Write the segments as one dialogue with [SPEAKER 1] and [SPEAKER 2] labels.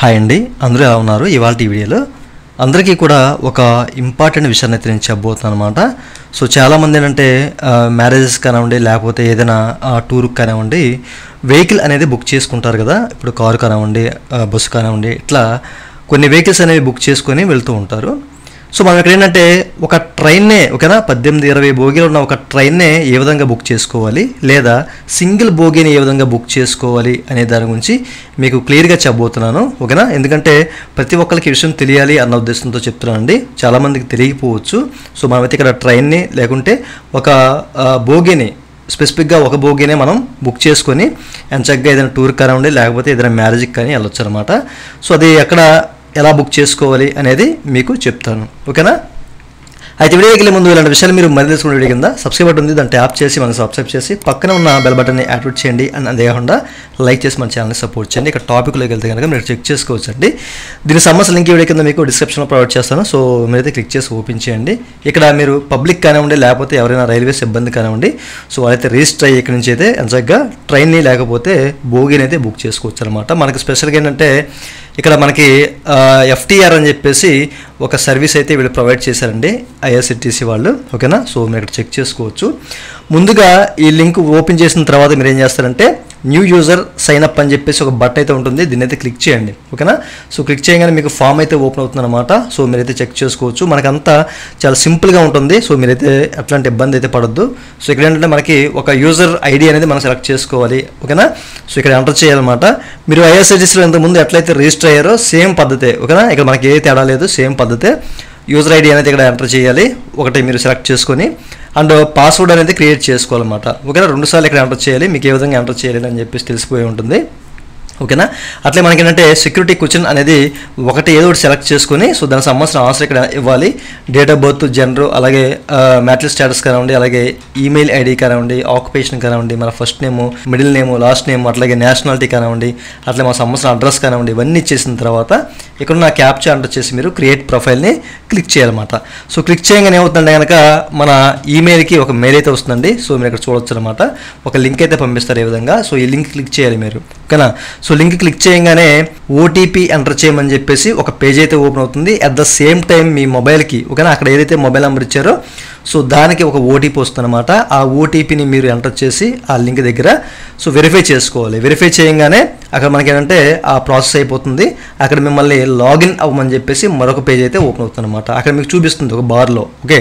[SPEAKER 1] hi అండి అందరూ ఎలా ఉన్నారు ఇవాళ ఈ వీడియోలో అందరికీ కూడా ఒక ఇంపార్టెంట్ విషయాన్ని అయితే నేను చెప్పబోతున్నాను అనమాట సో చాలామంది ఏంటంటే మ్యారేజెస్ కానివ్వండి లేకపోతే ఏదైనా టూర్కి కానివ్వండి వెహికల్ అనేది బుక్ చేసుకుంటారు కదా ఇప్పుడు కారు కానివ్వండి ఆ, బస్సు కానివ్వండి ఇట్లా కొన్ని వెహికల్స్ అనేవి బుక్ చేసుకొని వెళ్తూ ఉంటారు సో మనం ఇక్కడ ఏంటంటే ఒక ట్రైన్నే ఓకేనా పద్దెనిమిది ఇరవై బోగీలు ఉన్న ఒక ట్రైన్నే ఏ విధంగా బుక్ చేసుకోవాలి లేదా సింగిల్ బోగీని ఏ విధంగా బుక్ చేసుకోవాలి అనే దాని గురించి మీకు క్లియర్గా చెప్పబోతున్నాను ఓకేనా ఎందుకంటే ప్రతి ఒక్కరికి ఈ విషయం తెలియాలి అన్న ఉద్దేశంతో చెప్తున్నానండి చాలామందికి తెలియకపోవచ్చు సో మనమైతే ఇక్కడ ట్రైన్ని లేకుంటే ఒక ఆ, బోగీని స్పెసిఫిక్గా ఒక బోగీనే మనం బుక్ చేసుకొని ఎంచక్కగా ఏదైనా టూర్ కానివ్వండి లేకపోతే ఏదైనా మ్యారేజ్కి కానీ వెళ్ళొచ్చు అనమాట సో అది ఎక్కడ ఎలా బుక్ చేసుకోవాలి అనేది మీకు చెప్తాను ఓకేనా అయితే వీడియోకి వెళ్ళే ముందు ఇలాంటి విషయాలు మీరు మరీ తెలుసుకునే వీడియో కింద సబ్స్క్రైబ్ బటన్ ఉంది దాన్ని ట్యాప్ చేసి మనకి సబ్స్క్రైబ్ చేసి పక్కన ఉన్న బెల్ బటన్ని యాక్టివేట్ చేయండి అండ్ అంతేకాకుండా లైక్ చేసి మన ఛానల్ని సపోర్ట్ చేయండి ఇక్కడ టాపిక్లోకి వెళ్తే కనుక మీరు చెక్ చేసుకోవచ్చు అండి దీనికి సంబంధించిన లింక్ ఈ వీడియో కింద మీకు డిస్క్రిప్షన్లో ప్రొవైడ్ చేస్తాను సో మీరైతే క్లిక్ చేసి ఓపెన్ చేయండి ఇక్కడ మీరు పబ్లిక్ కానివ్వండి లేకపోతే ఎవరైనా రైల్వే సిబ్బంది కానివ్వండి సో వాళ్ళైతే రిజిస్టర్ అయ్యి ఇక్కడి నుంచి అయితే ఎంచక్కగా ట్రైన్ని లేకపోతే బోగిని అయితే బుక్ చేసుకోవచ్చు అనమాట మనకి స్పెషల్గా ఏంటంటే ఇక్కడ మనకి ఎఫ్టీఆర్ అని చెప్పేసి ఒక సర్వీస్ అయితే వీళ్ళు ప్రొవైడ్ చేశారండి ఐఆర్సిటీసీ వాళ్ళు ఓకేనా సో మీరు ఇక్కడ చెక్ చేసుకోవచ్చు ముందుగా ఈ లింక్ ఓపెన్ చేసిన తర్వాత మీరు ఏం చేస్తారంటే న్యూ యూజర్ సైన్ అప్ అని చెప్పేసి ఒక బట్ అయితే ఉంటుంది దీన్ని అయితే క్లిక్ చేయండి ఓకేనా సో క్లిక్ చేయగానే మీకు ఫామ్ అయితే ఓపెన్ అవుతుంది అనమాట సో మీరైతే చెక్ చేసుకోవచ్చు మనకంతా చాలా సింపుల్గా ఉంటుంది సో మీరైతే అట్లాంటి ఇబ్బంది అయితే పడద్దు సో ఇక్కడ ఏంటంటే మనకి ఒక యూజర్ ఐడి అనేది మనం సెలెక్ట్ చేసుకోవాలి ఓకేనా సో ఇక్కడ ఎంటర్ చేయాలన్నమాట మీరు ఐఎస్ఐటీసీలో ఇంతకుముందు ఎట్లయితే రిజిస్టర్ అయ్యారో సేమ్ పద్ధతే ఓకేనా ఇక్కడ మనకి ఏ తేడా లేదు సేమ్ పద్ధతే యూజర్ ఐడి అనేది ఇక్కడ ఎంటర్ చేయాలి ఒకటి మీరు సెలెక్ట్ చేసుకొని అండ్ పాస్వర్డ్ అనేది క్రియేట్ చేసుకోవాలన్నమాట ఓకేనా రెండు సార్లు ఇక్కడ ఎంటర్ చేయాలి మీకు ఏ విధంగా ఎంటర్ చేయాలి అని చెప్పేసి తెలిసిపోయి ఉంటుంది ఓకేనా అట్లే మనకి ఏంటంటే సెక్యూరిటీ క్వశ్చన్ అనేది ఒకటి ఏదో ఒకటి సెలెక్ట్ చేసుకొని సో దానికి సంబంధించిన ఆన్సర్ ఇక్కడ ఇవ్వాలి డేట్ ఆఫ్ బర్త్ జెండర్ అలాగే మ్యాట్రిల్ స్టేటస్ కానివ్వండి అలాగే ఈమెయిల్ ఐడి కానివ్వండి ఆక్యుపేషన్ కానివ్వండి మన first name middle name last name అట్లాగే నేషనాలిటీ కానివ్వండి అట్లే మన సంబంధించిన అడ్రస్ కానివ్వండి ఇవన్నీ ఇచ్చేసిన తర్వాత ఇక్కడ ఉన్న క్యాప్చా ఎంటర్ చేసి మీరు క్రియేట్ ప్రొఫైల్ని క్లిక్ చేయాలన్నమాట సో క్లిక్ చేయగానే ఏమవుతుందంటే కనుక మన ఈమెయిల్కి ఒక మెయిల్ అయితే వస్తుందండి సో మీరు ఇక్కడ చూడొచ్చు అనమాట ఒక లింక్ అయితే పంపిస్తారు ఈ విధంగా సో ఈ లింక్ క్లిక్ చేయాలి మీరు ఓకేనా సో లింక్ క్లిక్ చేయగానే ఓటీపీ ఎంటర్ చేయమని చెప్పేసి ఒక పేజ్ అయితే ఓపెన్ అవుతుంది అట్ ద సేమ్ టైం మీ మొబైల్కి ఓకేనా అక్కడ ఏదైతే మొబైల్ నెంబర్ ఇచ్చారో సో దానికి ఒక ఓటీపీ వస్తుందన్నమాట ఆ ఓటీపీని మీరు ఎంటర్ చేసి ఆ లింక్ దగ్గర సో వెరిఫై చేసుకోవాలి వెరిఫై చేయగానే అక్కడ మనకి ఏంటంటే ఆ ప్రాసెస్ అయిపోతుంది అక్కడ మిమ్మల్ని లాగిన్ అవ్వమని చెప్పేసి మరొక పేజ్ అయితే ఓపెన్ అవుతుంది అనమాట అక్కడ మీకు చూపిస్తుంది ఒక బార్లో ఓకే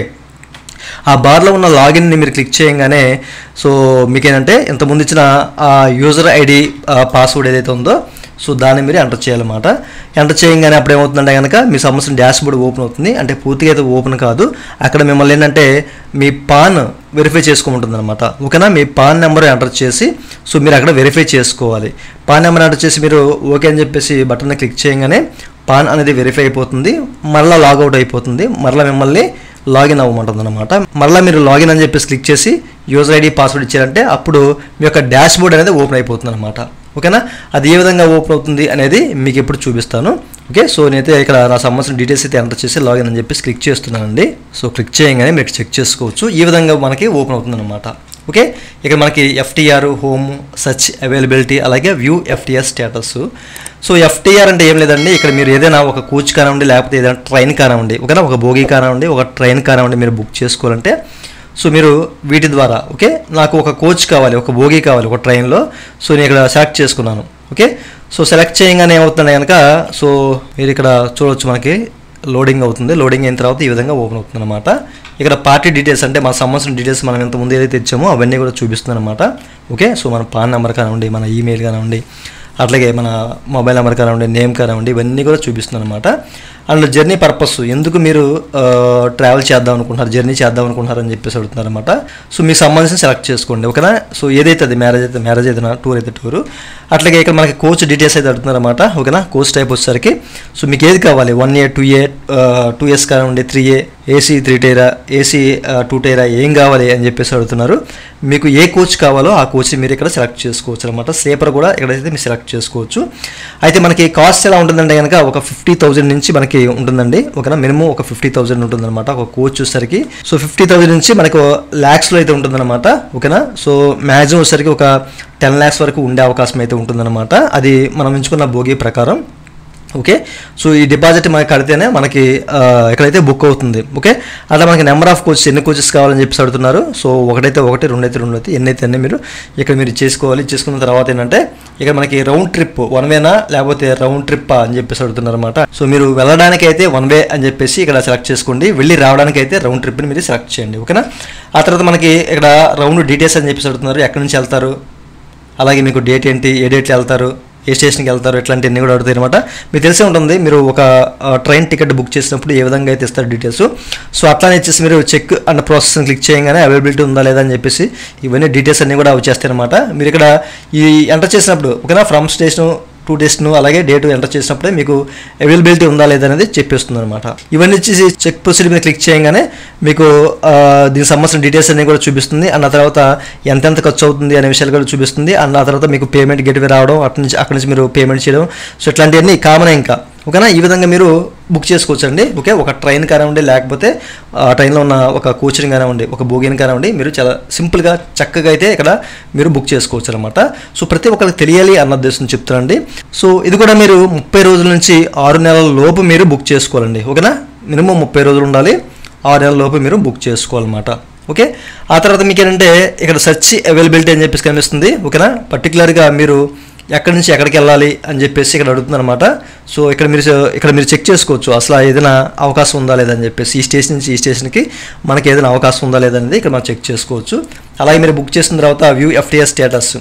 [SPEAKER 1] ఆ బార్లో ఉన్న లాగిన్ని మీరు క్లిక్ చేయగానే సో మీకు ఏంటంటే ఇంతకుముందు ఇచ్చిన ఆ యూజర్ ఐడి పాస్వర్డ్ ఏదైతే ఉందో సో దాన్ని మీరు ఎంటర్ చేయాలన్నమాట ఎంటర్ చేయగానే అప్పుడు ఏమవుతుందంటే కనుక మీ సంబంధించిన డాష్ బోర్డ్ ఓపెన్ అవుతుంది అంటే పూర్తిగా అయితే ఓపెన్ కాదు అక్కడ మిమ్మల్ని ఏంటంటే మీ పాన్ వెరిఫై చేసుకోమంటుంది అనమాట ఓకేనా మీ పాన్ నెంబర్ ఎంటర్ చేసి సో మీరు అక్కడ వెరిఫై చేసుకోవాలి పాన్ నెంబర్ ఎంటర్ చేసి మీరు ఓకే అని చెప్పేసి బటన్ క్లిక్ చేయగానే పాన్ అనేది వెరిఫై అయిపోతుంది మరలా లాగౌట్ అయిపోతుంది మరలా మిమ్మల్ని లాగిన్ అవ్వమంటుంది అనమాట మరలా మీరు లాగిన్ అని చెప్పేసి క్లిక్ చేసి యూజర్ ఐడి పాస్వర్డ్ ఇచ్చారంటే అప్పుడు మీ యొక్క డాష్ బోర్డ్ అనేది ఓపెన్ అయిపోతుంది అనమాట ఓకేనా అది ఏ విధంగా ఓపెన్ అవుతుంది అనేది మీకు ఇప్పుడు చూపిస్తాను ఓకే సో నేనైతే ఇక్కడ నా సంబంధించిన డీటెయిల్స్ అయితే ఎంటర్ చేసి లాగిన్ అని చెప్పేసి క్లిక్ చేస్తున్నానండి సో క్లిక్ చేయగానే మీరు చెక్ చేసుకోవచ్చు ఈ విధంగా మనకి ఓపెన్ అవుతుంది అనమాట ఓకే ఇక్కడ మనకి ఎఫ్టీఆర్ హోమ్ సర్చ్ అవైలబిలిటీ అలాగే view FTR status so FTR అంటే ఏం లేదండి ఇక్కడ మీరు ఏదైనా ఒక కోచ్ కానివ్వండి లేకపోతే ఏదైనా ట్రైన్ కానివ్వండి ఓకేనా ఒక బోగి కానివ్వండి ఒక ట్రైన్ కానివ్వండి మీరు బుక్ చేసుకోవాలంటే సో మీరు వీటి ద్వారా ఓకే నాకు ఒక కోచ్ కావాలి ఒక బోగి కావాలి ఒక ట్రైన్లో సో నేను ఇక్కడ సెలెక్ట్ చేసుకున్నాను ఓకే సో సెలెక్ట్ చేయగానే ఏమవుతుంది కనుక సో మీరు ఇక్కడ చూడవచ్చు మనకి లోడింగ్ అవుతుంది లోడింగ్ అయిన తర్వాత ఈ విధంగా ఓపెన్ అవుతుంది అనమాట ఇక్కడ పార్టీ డీటెయిల్స్ అంటే మన సంబంధించిన డీటెయిల్స్ మనం ఇంత ముందు ఏదైతే ఇచ్చామో అవన్నీ కూడా చూపిస్తుంది అనమాట ఓకే సో మన పాన్ నెంబర్ కానివ్వండి మన ఈమెయిల్ కానివ్వండి అట్లాగే మన మొబైల్ నెంబర్ కానివ్వండి నేమ్ కానివ్వండి ఇవన్నీ కూడా చూపిస్తుంది అనమాట అండ్ జర్నీ పర్పస్ ఎందుకు మీరు ట్రావెల్ చేద్దాం అనుకుంటున్నారు జర్నీ చేద్దాం అనుకుంటున్నారు అని చెప్పేసి అడుగుతున్నారు అనమాట సో మీకు సంబంధించిన సెలెక్ట్ చేసుకోండి ఓకేనా సో ఏదైతే అది మ్యారేజ్ అయితే మ్యారేజ్ అయితే టూర్ అయితే టూరు అట్లాగే ఇక్కడ మనకి కోచ్ డీటెయిల్స్ అయితే అడుగుతున్నారు అనమాట ఓకేనా కోచ్ టైప్ వచ్చేసరికి సో మీకు ఏది కావాలి one A two A two years కానివ్వండి three A AC three tier AC two tier ఏం కావాలి అని చెప్పేసి అడుగుతున్నారు మీకు ఏ కోచ్ కావాలో ఆ కోచ్ మీరు ఇక్కడ సెలెక్ట్ చేసుకోవచ్చు అనమాట స్లీపర్ కూడా ఇక్కడైతే మీరు సెలెక్ట్ చేసుకోవచ్చు అయితే మనకి కాస్ట్ ఎలా ఉంటుందంటే కనుక ఒక ఫిఫ్టీ థౌజండ్ నుంచి మనకి ఉంటుందండి ఓకేనా మినిమం ఒక ఫిఫ్టీ థౌసండ్ ఉంటుందన్నమాట ఒక కోచ్ వచ్చేసరికి సో ఫిఫ్టీ థౌసండ్ నుంచి మనకు ల్యాక్స్లో అయితే ఉంటుందన్నమాట ఓకేనా సో మ్యాక్సిమం వచ్చేసరికి ఒక టెన్ ల్యాక్స్ వరకు ఉండే అవకాశం అయితే ఉంటుందన్నమాట అది మనం ఎంచుకున్న భోగి ప్రకారం ఓకే సో ఈ డిపాజిట్ మనకి కడితేనే మనకి ఆ, ఎక్కడైతే బుక్ అవుతుంది ఓకే అట్లా మనకి నెంబర్ ఆఫ్ కోచెస్ ఎన్ని కోచెస్ కావాలని చెప్పేసి అడుగుతున్నారు సో ఒకటైతే ఒకటి రెండైతే రెండు అయితే ఎన్ని అయితే అన్ని మీరు ఇక్కడ మీరు చేసుకోవాలి చేసుకున్న తర్వాత ఏంటంటే ఇక్కడ మనకి రౌండ్ ట్రిప్ వన్ వేనా లేకపోతే రౌండ్ ట్రిప్ అని చెప్పేసి అడుగుతున్నారు అనమాట సో మీరు వెళ్ళడానికి అయితే వన్ వే అని చెప్పేసి ఇక్కడ సెలెక్ట్ చేసుకోండి వెళ్ళి రావడానికి అయితే రౌండ్ ట్రిప్ని మీరు సెలెక్ట్ చేయండి ఓకేనా ఆ తర్వాత మనకి ఇక్కడ రౌండ్ డీటెయిల్స్ అని చెప్పేసి అడుగుతున్నారు ఎక్కడి నుంచి వెళ్తారు అలాగే మీకు డేట్ ఏంటి ఏ డేట్లో వెళ్తారు ఏ స్టేషన్కి వెళ్తారు ఇట్లాంటివన్నీ కూడా అడుగుతాయి అనమాట మీకు తెలిసే ఉంటుంది మీరు ఒక ఆ, ట్రైన్ టికెట్ బుక్ చేసినప్పుడు ఏ విధంగా అయితే ఇస్తారు డీటెయిల్స్ సో అట్లానే వచ్చేసి మీరు చెక్ అండ్ ప్రాసెస్ క్లిక్ చేయగానే అవైలబిలిటీ ఉందా లేదా అని చెప్పేసి ఇవన్నీ డీటెయిల్స్ అన్నీ కూడా వచ్చేస్తాయి అనమాట మీరు ఇక్కడ ఈ ఎంటర్ చేసినప్పుడు ఓకేనా ఫ్రమ్ స్టేషన్ టూ డేస్ను అలాగే డేట్ ఎంటర్ చేసినప్పుడే మీకు అవైలబిలిటీ ఉందా లేదా అనేది చెప్పేస్తుంది అనమాట ఇవన్నీ వచ్చేసి చెక్ ప్రొసీడ్ మీద క్లిక్ చేయగానే మీకు ఆ, దీనికి సంబంధించిన డీటెయిల్స్ అన్ని కూడా చూపిస్తుంది అండ్ ఆ తర్వాత ఎంతెంత ఖర్చు అవుతుంది అనే విషయాలు కూడా చూపిస్తుంది అండ్ ఆ తర్వాత మీకు పేమెంట్ గేట్వే రావడం అక్కడి నుంచి అక్కడి నుంచి మీరు పేమెంట్ చేయడం సో ఇట్లాంటివన్నీ కామన్ ఇంకా ఓకేనా ఈ విధంగా మీరు బుక్ చేసుకోవచ్చు అండి ఓకే ఒక ట్రైన్ కానివ్వండి లేకపోతే ఆ ట్రైన్లో ఉన్న ఒక కోచింగ్ కానివ్వండి ఒక బోగిని కానివ్వండి మీరు చాలా సింపుల్గా చక్కగా అయితే ఇక్కడ మీరు బుక్ చేసుకోవచ్చు అనమాట సో ప్రతి ఒక్కరికి తెలియాలి అన్న ఉద్దేశం చెప్తానండి సో ఇది కూడా మీరు ముప్పై రోజుల నుంచి ఆరు నెలల లోపు మీరు బుక్ చేసుకోవాలండి ఓకేనా మినిమం ముప్పై రోజులు ఉండాలి ఆరు నెలల లోపు మీరు బుక్ చేసుకోవాలన్నమాట ఓకే ఆ తర్వాత మీకు ఏంటంటే ఇక్కడ సెర్చ్ అవైలబిలిటీ అని చెప్పేసి కనిపిస్తుంది ఓకేనా పర్టికులర్గా మీరు ఎక్కడి నుంచి ఎక్కడికి వెళ్ళాలి అని చెప్పేసి ఇక్కడ అడుగుతుంది అనమాట సో ఇక్కడ మీరు ఇక్కడ మీరు చెక్ చేసుకోవచ్చు అసలు ఏదైనా అవకాశం ఉందా లేదా అని చెప్పేసి ఈ స్టేషన్ నుంచి ఈ స్టేషన్కి మనకి ఏదైనా అవకాశం ఉందా లేదా అనేది ఇక్కడ మనం చెక్ చేసుకోవచ్చు అలాగే మీరు బుక్ చేసిన తర్వాత వ్యూ ఎఫ్టీఆర్ స్టేటస్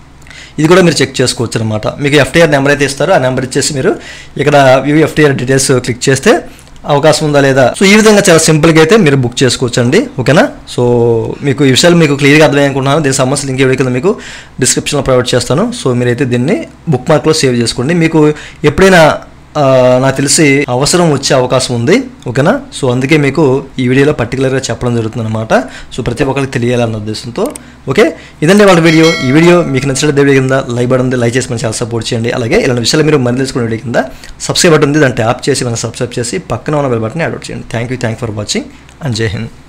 [SPEAKER 1] ఇది కూడా మీరు చెక్ చేసుకోవచ్చు అనమాట మీకు ఎఫ్టీఆర్ నెంబర్ అయితే ఇస్తారో ఆ నెంబర్ ఇచ్చేసి మీరు ఇక్కడ వ్యూ ఎఫ్టీఆర్ డీటెయిల్స్ క్లిక్ చేస్తే అవకాశం ఉందా లేదా సో ఈ విధంగా చాలా సింపుల్గా అయితే మీరు బుక్ చేసుకోవచ్చు అండి ఓకేనా సో మీకు ఈ విషయాలు మీకు క్లియర్గా అర్థమయ్యనుకుంటున్నాను దీనికి సంబంధించిన లింక్ ఎవరి కింద మీకు డిస్క్రిప్షన్లో ప్రొవైడ్ చేస్తాను సో మీరైతే దీన్ని బుక్ మార్క్లో సేవ్ చేసుకోండి మీకు ఎప్పుడైనా ఆ, నాకు తెలిసి అవసరం వచ్చే అవకాశం ఉంది ఓకేనా సో అందుకే మీకు ఈ వీడియోలో పర్టికులర్గా చెప్పడం జరుగుతుంది అనమాట సో ప్రతి ఒక్కరికి తెలియాలన్న ఉద్దేశంతో ఓకే ఇదండి వాళ్ళ వీడియో ఈ వీడియో మీకు నచ్చిన వీడియో కింద లైక్ బటన్ ఉంది లైక్ చేసి మన చాలా సపోర్ట్ చేయండి అలాగే ఇలాంటి విషయాలు మీరు మరి తెలుసుకునే వీడియో కింద సబ్స్క్రైబ్ బటన్ ఉంది దాన్ని ట్యాప్ చేసి మనం సబ్స్క్రైబ్ చేసి పక్కన ఉన్న బెల్ బటన్ యాడ్ చేయండి thank you thank for watching and జై హింద్